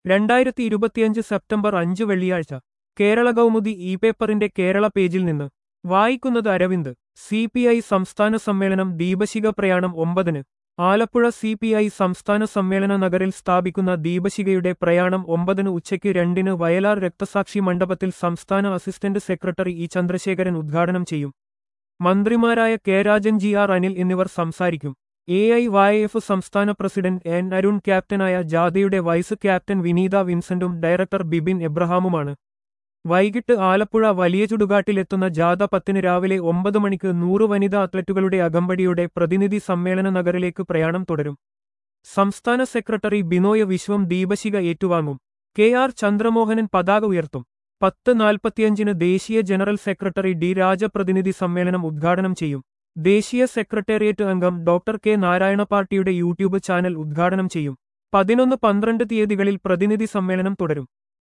രണ്ടായിരത്തി ഇരുപത്തിയഞ്ച് സെപ്റ്റംബർ അഞ്ച് വെള്ളിയാഴ്ച കേരള കൗമുദി ഇ പേപ്പറിന്റെ കേരള പേജിൽ നിന്ന് വായിക്കുന്നത് അരവിന്ദ് സി പി ഐ സംസ്ഥാന സമ്മേളനം ദീപശിഖ പ്രയാണം ഒമ്പതിന് ആലപ്പുഴ സി പി ഐ സംസ്ഥാന സമ്മേളന നഗറിൽ സ്ഥാപിക്കുന്ന ദീപശിഖയുടെ പ്രയാണം ഒമ്പതിന് ഉച്ചയ്ക്ക് രണ്ടിന് വയലാർ രക്തസാക്ഷി മണ്ഡപത്തിൽ സംസ്ഥാന അസിസ്റ്റന്റ് സെക്രട്ടറി ഇ ചന്ദ്രശേഖരൻ ഉദ്ഘാടനം ചെയ്യും മന്ത്രിമാരായ K Rajan G R Anil എന്നിവർ സംസാരിക്കും എ ഐ വൈ എഫ് സംസ്ഥാന പ്രസിഡന്റ് എൻ അരുൺ ക്യാപ്റ്റനായ ജാഥയുടെ വൈസ് ക്യാപ്റ്റൻ വിനീത വിൻസെന്റും ഡയറക്ടർ ബിബിൻ എബ്രഹാമുമാണ് വൈകിട്ട് ആലപ്പുഴ വലിയ ചുടുകാട്ടിലെത്തുന്ന ജാഥ പത്തിന് രാവിലെ ഒമ്പത് മണിക്ക് നൂറ് വനിതാ അത്ലറ്റുകളുടെ അകമ്പടിയുടെ പ്രതിനിധി സമ്മേളന നഗറിലേക്ക് പ്രയാണം തുടരും സംസ്ഥാന സെക്രട്ടറി ബിനോയ് വിശ്വം ദീപശിഖ ഏറ്റുവാങ്ങും കെ ആർ ചന്ദ്രമോഹനൻ പതാക ഉയർത്തും പത്ത് നാൽപ്പത്തിയഞ്ചിന് ദേശീയ ജനറൽ സെക്രട്ടറി ഡി രാജ പ്രതിനിധി സമ്മേളനം ഉദ്ഘാടനം ചെയ്യും ദേശീയ സെക്രട്ടേറിയറ്റ് അംഗം ഡോക്ടർ കെ നാരായണ പാർട്ടിയുടെ യൂട്യൂബ് ചാനൽ ഉദ്ഘാടനം ചെയ്യും പതിനൊന്ന് പന്ത്രണ്ട് തീയതികളിൽ പ്രതിനിധി സമ്മേളനം തുടരും